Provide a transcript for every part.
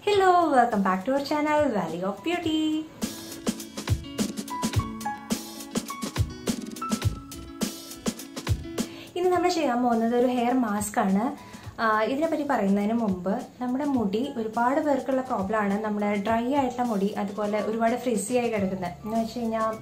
hello welcome back to our channel valley of beauty ഇന്ന് നമ്മൾ ചെയ്യാൻ പോകുന്നത് ഒരു ഹെയർ മാസ്ക് ആണ് ആ, ഇതിനെപ്പറ്റി പറയുന്നതിന് മുമ്പ് നമ്മുടെ മുടി ഒരുപാട് പേർക്കുള്ള പ്രോബ്ലം ആണ് നമ്മുടെ ഡ്രൈ ആയിട്ടുള്ള മുടി അതുപോലെ ഒരുപാട് ഫ്രിസി ആയി കിടക്കുന്നത് എന്ന് വെച്ച് കഴിഞ്ഞാൽ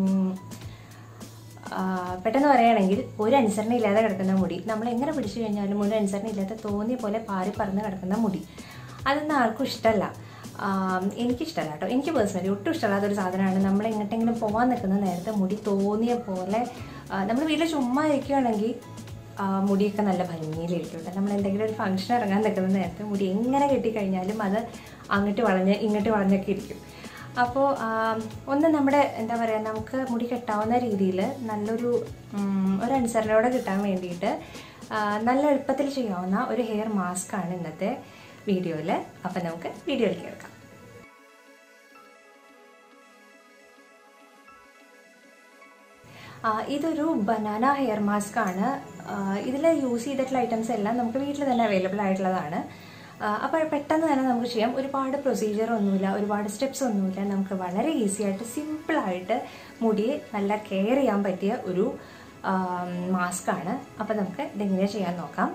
ആ, പെട്ടെന്ന് പറയുകയാണെങ്കിൽ ഒരു അനുസരണ ഇല്ലാതെ കിടക്കുന്ന മുടി നമ്മൾ എങ്ങനെ പിടിച്ചു കഴിഞ്ഞാലും ഒരു അനുസരണ ഇല്ലാതെ തോന്നിയ പോലെ പാറി പറന്ന് കിടക്കുന്ന മുടി അതൊന്നും ആർക്കും ഇഷ്ടമല്ല എനിക്കിഷ്ടമല്ല കേട്ടോ എനിക്ക് പേഴ്സണലി ഒട്ടും ഇഷ്ടമല്ലാത്ത ഒരു സാധനമാണ് നമ്മൾ എങ്ങോട്ടെങ്കിലും പോകാൻ നിൽക്കുന്ന നേരത്തെ മുടി തോന്നിയ പോലെ നമ്മൾ വീട്ടിൽ ചുമ്മാ ഇരിക്കുകയാണെങ്കിൽ ആ, മുടിയൊക്കെ നല്ല ഭംഗിയിലിരിക്കും കേട്ടോ നമ്മൾ എന്തെങ്കിലും ഒരു ഫംഗ്ഷൻ ഇറങ്ങാൻ നിൽക്കുന്ന നേരത്തെ മുടി എങ്ങനെ കെട്ടിക്കഴിഞ്ഞാലും അത് അങ്ങോട്ട് വളഞ്ഞ് ഇങ്ങോട്ട് വളഞ്ഞൊക്കെ ഇരിക്കും അപ്പോൾ ഒന്ന് നമ്മുടെ എന്താ പറയുക നമുക്ക് മുടി കെട്ടാവുന്ന രീതിയിൽ നല്ലൊരു ഉം, ഒരു അനുസരണയോടെ കിട്ടാൻ വേണ്ടിയിട്ട് ആ, നല്ല എളുപ്പത്തിൽ ചെയ്യാവുന്ന ഒരു ഹെയർ മാസ്ക് ആണ് ഇന്നത്തെ വീഡിയോയിൽ അപ്പം നമുക്ക് വീഡിയോയിലേക്ക് കിടക്കാം ആ, ഇതൊരു ബനാന ഹെയർ മാസ്ക് ആണ് ഇതിൽ യൂസ് ചെയ്തിട്ടുള്ള ഐറ്റംസ് എല്ലാം നമുക്ക് വീട്ടിൽ തന്നെ അവൈലബിൾ ആയിട്ടുള്ളതാണ് അപ്പോൾ പെട്ടെന്ന് തന്നെ നമുക്ക് ചെയ്യാം ഒരുപാട് പ്രൊസീജിയർ ഒന്നുമില്ല ഒരുപാട് സ്റ്റെപ്സ് ഒന്നുമില്ല നമുക്ക് വളരെ ഈസി ആയിട്ട് സിമ്പിളായിട്ട് മുടി നല്ല കെയർ ചെയ്യാൻ പറ്റിയ ഒരു മാസ്ക് ആണ് അപ്പോൾ നമുക്ക് ഇതെങ്ങനെ ചെയ്യാൻ നോക്കാം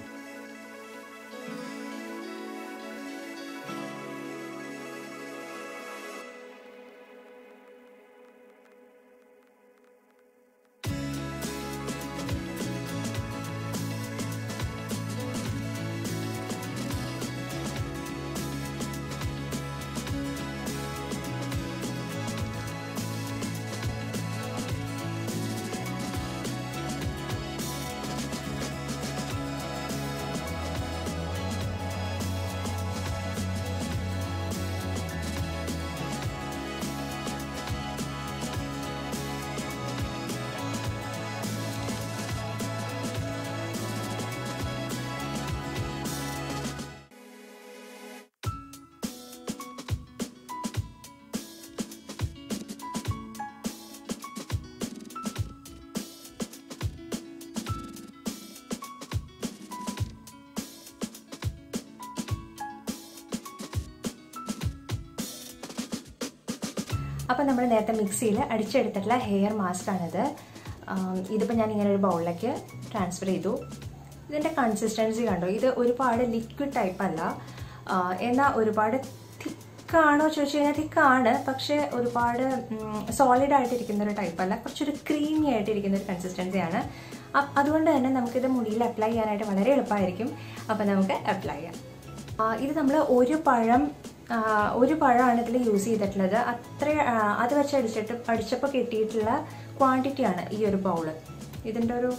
അപ്പോൾ നമ്മൾ നേരത്തെ മിക്സിയിൽ അടിച്ചെടുത്തിട്ടുള്ള ഹെയർ മാസ്ക് ആണിത് ഇതിപ്പോൾ ഞാൻ ഇങ്ങനെ ഒരു ബൗളിലേക്ക് ട്രാൻസ്ഫർ ചെയ്തു ഇതിൻ്റെ കൺസിസ്റ്റൻസി കണ്ടോ ഇത് ഒരുപാട് ലിക്വിഡ് ടൈപ്പ് അല്ല ആ, എന്നാൽ ഒരുപാട് തിക്കാണോ ചോദിച്ചു കഴിഞ്ഞാൽ തിക്കാണ് പക്ഷേ ഒരുപാട് സോളിഡ് ആയിട്ടിരിക്കുന്ന ഒരു ടൈപ്പ് അല്ല കുറച്ചൊരു ക്രീമി ആയിട്ടിരിക്കുന്ന ഒരു കൺസിസ്റ്റൻസിയാണ് അ- അതുകൊണ്ട് തന്നെ നമുക്കിത് മുടിയിൽ അപ്ലൈ ചെയ്യാനായിട്ട് വളരെ എളുപ്പമായിരിക്കും അപ്പോൾ നമുക്ക് അപ്ലൈ ചെയ്യാം ആ, ഇത് നമ്മൾ ഒരു പഴം ആ, ഒരു പഴമാണ് ഇതിൽ യൂസ് ചെയ്തിട്ടുള്ളത് അത്ര ആ, അത് വെച്ച് അടിച്ചിട്ട് അടിച്ചപ്പോൾ കിട്ടിയിട്ടുള്ള ക്വാണ്ടിറ്റിയാണ് ഈ ഒരു ബൗള് ഇതിൻ്റെ ഒരു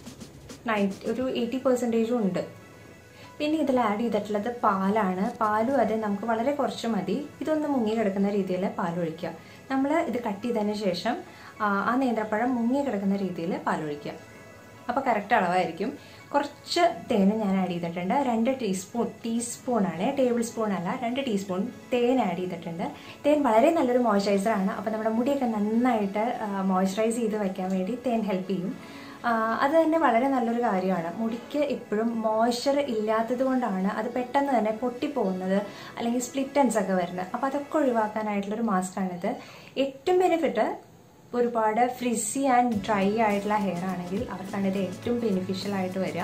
നയൻറ്റി ഒരു എയ്റ്റി പെർസെൻറ്റേജും ഉണ്ട് പിന്നെ ഇതിൽ ആഡ് ചെയ്തിട്ടുള്ളത് പാലാണ് പാലും അതെ നമുക്ക് വളരെ കുറച്ച് മതി ഇതൊന്ന് മുങ്ങി കിടക്കുന്ന രീതിയിൽ പാലൊഴിക്കുക നമ്മൾ ഇത് കട്ട് ചെയ്തതിന് ശേഷം ആ, ആ നേന്ത്രപ്പഴം മുങ്ങി കിടക്കുന്ന രീതിയിൽ പാലൊഴിക്കുക അപ്പോൾ കറക്റ്റ് അളവായിരിക്കും കുറച്ച് തേന് ഞാൻ ആഡ് ചെയ്തിട്ടുണ്ട് രണ്ട് ടീസ്പൂൺ ടീസ്പൂണാണ് ടേബിൾ സ്പൂൺ അല്ല രണ്ട് ടീസ്പൂൺ തേൻ ആഡ് ചെയ്തിട്ടുണ്ട് തേൻ വളരെ നല്ലൊരു മോയ്സ്ചറൈസർ ആണ് അപ്പോൾ നമ്മുടെ മുടിയൊക്കെ നന്നായിട്ട് മോയ്സ്ചറൈസ് ചെയ്ത് വയ്ക്കാൻ വേണ്ടി തേൻ ഹെൽപ്പ് ചെയ്യും ആ, അത് തന്നെ വളരെ നല്ലൊരു കാര്യമാണ് മുടിക്ക് എപ്പോഴും മോയ്സ്ചർ ഇല്ലാത്തത് കൊണ്ടാണ് അത് പെട്ടെന്ന് തന്നെ പൊട്ടിപ്പോകുന്നത് അല്ലെങ്കിൽ സ്പ്ലിറ്റൻസ് ഒക്കെ വരുന്നത് അപ്പോൾ അതൊക്കെ ഒഴിവാക്കാനായിട്ടുള്ളൊരു മാസ്കാണിത് ഏറ്റവും ബെനിഫിറ്റ് ഒരുപാട് ഫ്രിസി ആൻഡ് ഡ്രൈ ആയിട്ടുള്ള ഹെയർ ആണെങ്കിൽ അവർക്കാണ് ഇത് ഏറ്റവും ബെനിഫിഷ്യൽ ആയിട്ട് വരിക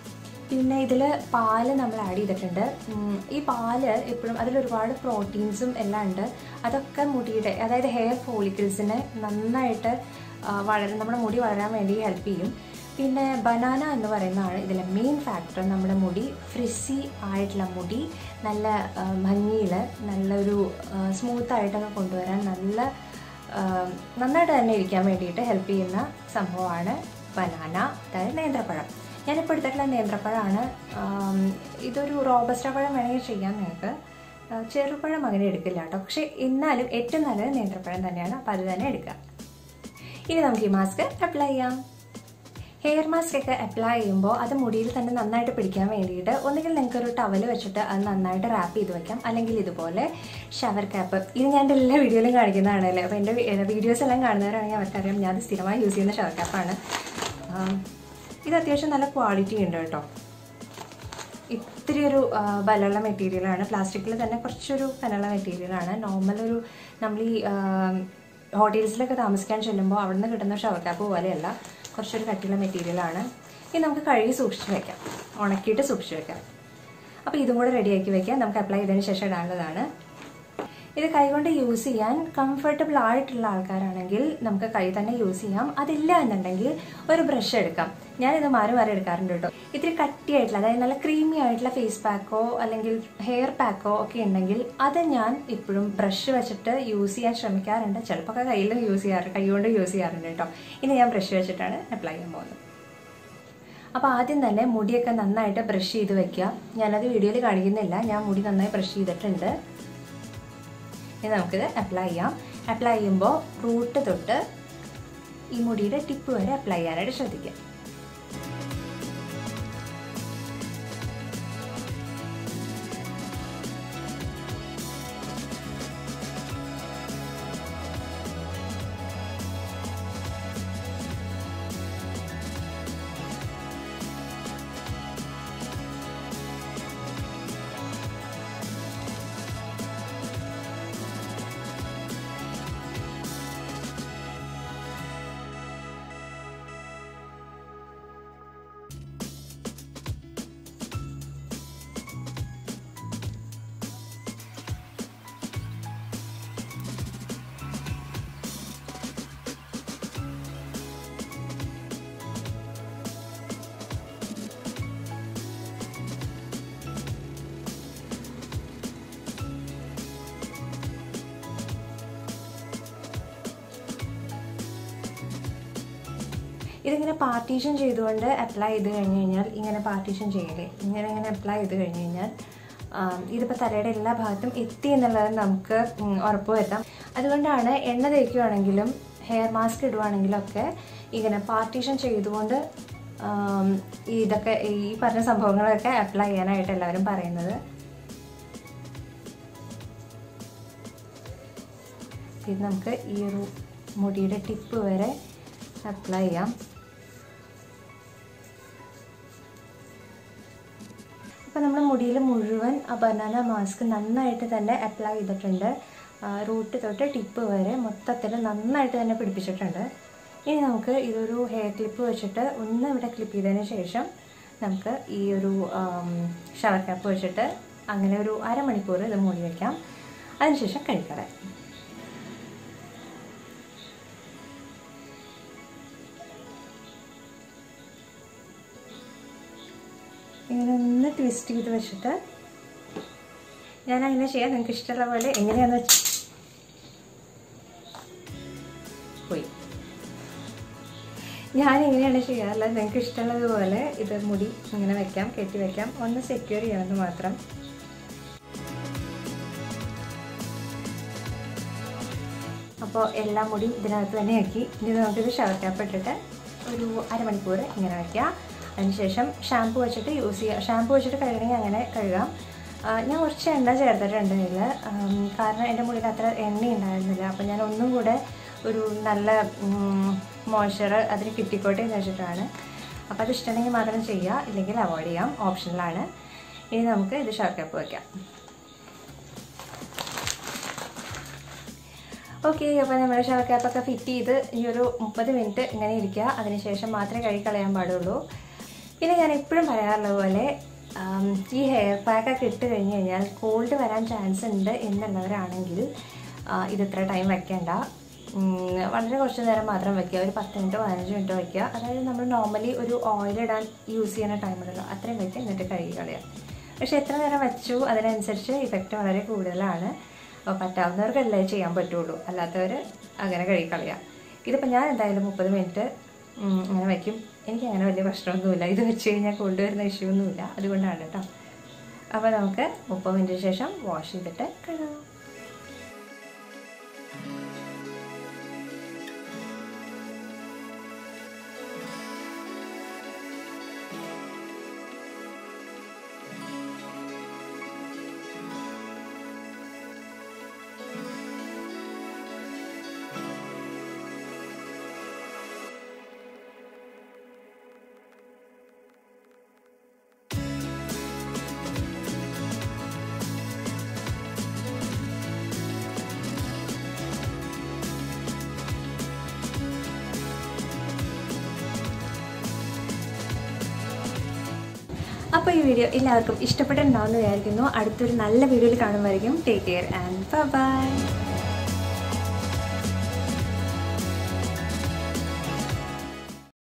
പിന്നെ ഇതിൽ പാല് നമ്മൾ ആഡ് ചെയ്തിട്ടുണ്ട് ഉം, ഈ പാല് എപ്പോഴും അതിൽ ഒരുപാട് പ്രോട്ടീൻസും എല്ലാം ഉണ്ട് അതൊക്കെ മുടിയുടെ അതായത് ഹെയർ ഫോളിക്കിൾസിനെ നന്നായിട്ട് ആ, വളര നമ്മുടെ മുടി വളരാൻ വേണ്ടി ഹെൽപ്പ് ചെയ്യും പിന്നെ ബനാന എന്ന് പറയുന്നതാണ് ഇതിലെ മെയിൻ ഫാക്ടർ നമ്മുടെ മുടി ഫ്രിസി ആയിട്ടുള്ള മുടി നല്ല ഭംഗിയിൽ നല്ലൊരു സ്മൂത്ത് ആയിട്ടൊക്കെ കൊണ്ടുവരാൻ നല്ല ആം, നന്നായിട്ട് തന്നെ ഇരിക്കാൻ വേണ്ടിയിട്ട് ഹെൽപ്പ് ചെയ്യുന്ന സംഭവമാണ് ബനാന അതായത് നേന്ത്രപ്പഴം ഞാനിപ്പോൾ എടുത്തിട്ടുള്ള നേന്ത്രപ്പഴമാണ് ആം, ഇതൊരു റോബസ്റ്റ പഴം വേണമെങ്കിൽ ചെയ്യാൻ നിങ്ങൾക്ക് ആ, ചെറുപഴം അങ്ങനെ എടുക്കില്ല കേട്ടോ പക്ഷേ എന്നാലും ഏറ്റവും നല്ലത് നേന്ത്രപ്പഴം തന്നെയാണ് അപ്പോൾ അത് തന്നെ എടുക്കുക ഇനി നമുക്ക് ഈ മാസ്ക് അപ്ലൈ ചെയ്യാം ഹെയർ മാസ്ക് ഒക്കെ അപ്ലൈ ചെയ്യുമ്പോൾ അത് മുടിയിൽ തന്നെ നന്നായിട്ട് പിടിക്കാൻ വേണ്ടിയിട്ട് ഒന്നുകിൽ നിങ്ങൾക്ക് ഒരു ടവൽ വെച്ചിട്ട് അത് നന്നായിട്ട് റാപ്പ് ചെയ്ത് വെക്കാം അല്ലെങ്കിൽ ഇതുപോലെ ഷവർ ക്യാപ്പ് ഇത് ഞാൻ എൻ്റെ എല്ലാ വീഡിയോയിലും കാണിക്കുന്നതാണ് അല്ലേ അപ്പോൾ എൻ്റെ വീഡിയോസ് എല്ലാം കാണുന്നവരാണെങ്കിൽ അവർക്കറിയാം ഞാൻ അത് സ്ഥിരമായി യൂസ് ചെയ്യുന്ന ഷവർ ക്യാപ്പാണ് ഇത് അത്യാവശ്യം നല്ല ക്വാളിറ്റി ഉണ്ട് കേട്ടോ ഒത്തിരി ഒരു ആ, ബലമുള്ള മെറ്റീരിയലാണ് പ്ലാസ്റ്റിക്കിൽ തന്നെ കുറച്ചൊരു കനമുള്ള മെറ്റീരിയലാണ് നോർമൽ ഒരു നമ്മൾ ഈ ഹോട്ടൽസിലൊക്കെ താമസിക്കാൻ ചെല്ലുമ്പോൾ അവിടെ നിന്ന് കിട്ടുന്ന ഷവർ ക്യാപ്പ് പോലെയല്ല കുറച്ചൊരു കട്ടിയുള്ള മെറ്റീരിയലാണ് ഇത് നമുക്ക് കഴുകി സൂക്ഷിച്ച് വെക്കാം ഉണക്കിയിട്ട് സൂക്ഷിച്ച് വെക്കാം അപ്പോൾ ഇതും കൂടെ റെഡിയാക്കി വെക്കാം നമുക്ക് അപ്ലൈ ചെയ്തതിന് ശേഷം ഇടാനുള്ളതാണ് ഇത് കൈകൊണ്ട് യൂസ് ചെയ്യാൻ കംഫർട്ടബിൾ ആയിട്ടുള്ള ആൾക്കാരാണെങ്കിൽ നമുക്ക് കൈ തന്നെ യൂസ് ചെയ്യാം അതില്ല എന്നുണ്ടെങ്കിൽ ഒരു ബ്രഷ് എടുക്കാം ഞാനിത് മാറി മാറി എടുക്കാറുണ്ട് കേട്ടോ ഇത്തിരി കട്ടിയായിട്ടുള്ള അതായത് നല്ല ക്രീമി ആയിട്ടുള്ള ഫേസ് പാക്കോ അല്ലെങ്കിൽ ഹെയർ പാക്കോ ഒക്കെ ഉണ്ടെങ്കിൽ അത് ഞാൻ ഇപ്പോഴും ബ്രഷ് വെച്ചിട്ട് യൂസ് ചെയ്യാൻ ശ്രമിക്കാറുണ്ട് ചിലപ്പോൾ ഒക്കെ കയ്യിലും യൂസ് ചെയ്യാറുണ്ട് കൈ കൊണ്ട് യൂസ് ചെയ്യാറുണ്ട് കേട്ടോ ഇനി ഞാൻ ബ്രഷ് വെച്ചിട്ടാണ് അപ്ലൈ ചെയ്യാൻ പോകുന്നത് അപ്പോൾ ആദ്യം തന്നെ മുടിയൊക്കെ നന്നായിട്ട് ബ്രഷ് ചെയ്ത് വെക്കുക ഞാനത് വീഡിയോയിൽ കാണിക്കുന്നില്ല ഞാൻ മുടി നന്നായി ബ്രഷ് ചെയ്തിട്ടുണ്ട് ഇനി നമുക്കിത് അപ്ലൈ ചെയ്യാം അപ്ലൈ ചെയ്യുമ്പോൾ റൂട്ട് തൊട്ട് ഈ മുടിയുടെ ടിപ്പ് വരെ അപ്ലൈ ചെയ്യാനായിട്ട് ശ്രദ്ധിക്കുക ഇതിങ്ങനെ പാർട്ടീഷൻ ചെയ്തുകൊണ്ട് അപ്ലൈ ചെയ്ത് കഴിഞ്ഞ് കഴിഞ്ഞാൽ ഇങ്ങനെ പാർട്ടീഷൻ ചെയ്യലേ ഇങ്ങനെ ഇങ്ങനെ അപ്ലൈ ചെയ്ത് കഴിഞ്ഞ് കഴിഞ്ഞാൽ ഇതിപ്പോൾ തലയുടെ എല്ലാ ഭാഗത്തും എത്തി എന്നുള്ളത് നമുക്ക് ഉം, ഉറപ്പ് വരുത്താം അതുകൊണ്ടാണ് എണ്ണ തേക്കുകയാണെങ്കിലും ഹെയർ മാസ്ക് ഇടുവാണെങ്കിലും ഒക്കെ ഇങ്ങനെ പാർട്ടീഷൻ ചെയ്തുകൊണ്ട് ആം, ഇതൊക്കെ ഈ പറഞ്ഞ സംഭവങ്ങളൊക്കെ അപ്ലൈ ചെയ്യാനായിട്ട് എല്ലാവരും പറയുന്നത് ഇത് നമുക്ക് ഈ ഒരു മുടിയുടെ ടിപ്പ് വരെ അപ്ലൈ ചെയ്യാം അപ്പോൾ നമ്മൾ മുടിയിൽ മുഴുവൻ ആ ബനാന മാസ്ക് നന്നായിട്ട് തന്നെ അപ്ലൈ ചെയ്തിട്ടുണ്ട് റൂട്ട് തൊട്ട് ടിപ്പ് വരെ മൊത്തത്തിൽ നന്നായിട്ട് തന്നെ പിടിപ്പിച്ചിട്ടുണ്ട് ഇനി നമുക്ക് ഇതൊരു ഹെയർ ക്ലിപ്പ് വെച്ചിട്ട് ഒന്ന് ഇവിടെ ക്ലിപ്പ് ചെയ്തതിന് ശേഷം നമുക്ക് ഈ ഒരു ഷവർ ക്യാപ്പ് വെച്ചിട്ട് അങ്ങനെ ഒരു അരമണിക്കൂർ ഇത് മൂടി വയ്ക്കാം അതിനുശേഷം കഴിക്കട ഇങ്ങനെ ഒന്ന് ട്വിസ്റ്റ് ചെയ്ത് വെച്ചിട്ട് ഞാൻ അങ്ങനെ ചെയ്യാം നിങ്ങൾക്ക് ഇഷ്ടമുള്ള പോലെ എങ്ങനെയാന്ന് വെച്ച് പോയി ഞാൻ ഇങ്ങനെയാണ് ചെയ്യാറുള്ളത് നിങ്ങൾക്ക് ഇഷ്ടമുള്ളതുപോലെ ഇത് മുടി ഇങ്ങനെ വെക്കാം കെട്ടി വെക്കാം ഒന്ന് സെക്യൂർ ചെയ്യണമെന്ന് മാത്രം അപ്പോൾ എല്ലാ മുടിയും ഇതിനകത്ത് തന്നെ ആക്കി ഇനി നമുക്കിത് ഷവർ ക്യാപ്പ് ഇട്ടിട്ട് ഒരു അരമണിക്കൂർ ഇങ്ങനെ വയ്ക്കാം അതിനുശേഷം ഷാമ്പു വെച്ചിട്ട് യൂസ് ചെയ്യുക ഷാമ്പു വെച്ചിട്ട് കഴുകണമെങ്കിൽ അങ്ങനെ കഴുകാം ആ, ഞാൻ കുറച്ച് എണ്ണ ചേർത്തിട്ടുണ്ട് ഇതിൽ കാരണം എൻ്റെ മുടിയിൽ അത്ര എണ്ണ ഉണ്ടായിരുന്നില്ല അപ്പോൾ ഞാൻ ഒന്നും കൂടെ ഒരു നല്ല മോയ്സ്ചർ അതിന് കിട്ടിക്കോട്ടെ എന്ന് വെച്ചിട്ടാണ് അപ്പോൾ അത് ഇഷ്ടമുണ്ടെങ്കിൽ മാത്രം ചെയ്യുക ഇല്ലെങ്കിൽ അവോയ്ഡ് ചെയ്യാം ഓപ്ഷനിലാണ് ഇനി നമുക്ക് ഇത് ഷവർ ക്യാപ്പ് വയ്ക്കാം ഓക്കെ അപ്പോൾ നമ്മുടെ ഷവർ ക്യാപ്പൊക്കെ ഫിറ്റ് ചെയ്ത് ഈ ഒരു മുപ്പത് മിനിറ്റ് ഇങ്ങനെ ഇരിക്കുക അതിനുശേഷം മാത്രമേ കഴുകി കളയാൻ പാടുള്ളൂ പിന്നെ ഞാൻ എപ്പോഴും പറയാറുള്ള പോലെ ആം, ഈ ഹെയർ പാക്കൊക്കെ ഇട്ട് കഴിഞ്ഞ് കഴിഞ്ഞാൽ കോൾഡ് വരാൻ ചാൻസ് ഉണ്ട് എന്നുള്ളവരാണെങ്കിൽ ആ, ഇത് ഇത്ര ടൈം വെക്കേണ്ട ഉം, വളരെ കുറച്ച് നേരം മാത്രം വെക്കുക ഒരു പത്ത് മിനിറ്റോ പതിനഞ്ച് മിനിറ്റോ വെക്കുക അതായത് നമ്മൾ നോർമലി ഒരു ഓയിൽ ഇടാൻ യൂസ് ചെയ്യുന്ന ടൈമിലല്ലോ അത്രയും വെക്കുക എന്നിട്ട് കഴുകി കളയാം പക്ഷെ എത്ര നേരം വെച്ചു അതിനനുസരിച്ച് ഇഫക്റ്റ് വളരെ കൂടുതലാണ് അപ്പോൾ പറ്റാവുന്നവർക്കല്ലേ ചെയ്യാൻ പറ്റുള്ളൂ അല്ലാത്തവർ അങ്ങനെ കഴുകിക്കളയാം ഇതിപ്പോൾ ഞാൻ എന്തായാലും മുപ്പത് മിനിറ്റ് ഉം, അങ്ങനെ വയ്ക്കും എനിക്ക് അങ്ങനെ വലിയ പ്രശ്നമൊന്നുമില്ല ഇത് വെച്ച് കഴിഞ്ഞാൽ കൊണ്ടുവരുന്ന ഇഷ്യൂ ഒന്നുമില്ല അതുകൊണ്ടാണ് കേട്ടോ അപ്പോൾ നമുക്ക് മുപ്പത് മിനിറ്റിന് ശേഷം വാഷ് ചെയ്തിട്ട് കഴുകാം അപ്പോൾ ഈ വീഡിയോ എല്ലാവർക്കും ഇഷ്ടപ്പെട്ടിട്ടുണ്ടാവുമെന്ന് വിചാരിക്കുന്നു അടുത്തൊരു നല്ല വീഡിയോയിൽ കാണുമായിരിക്കും ടേക്ക് കെയർ ആൻഡ് ബൈ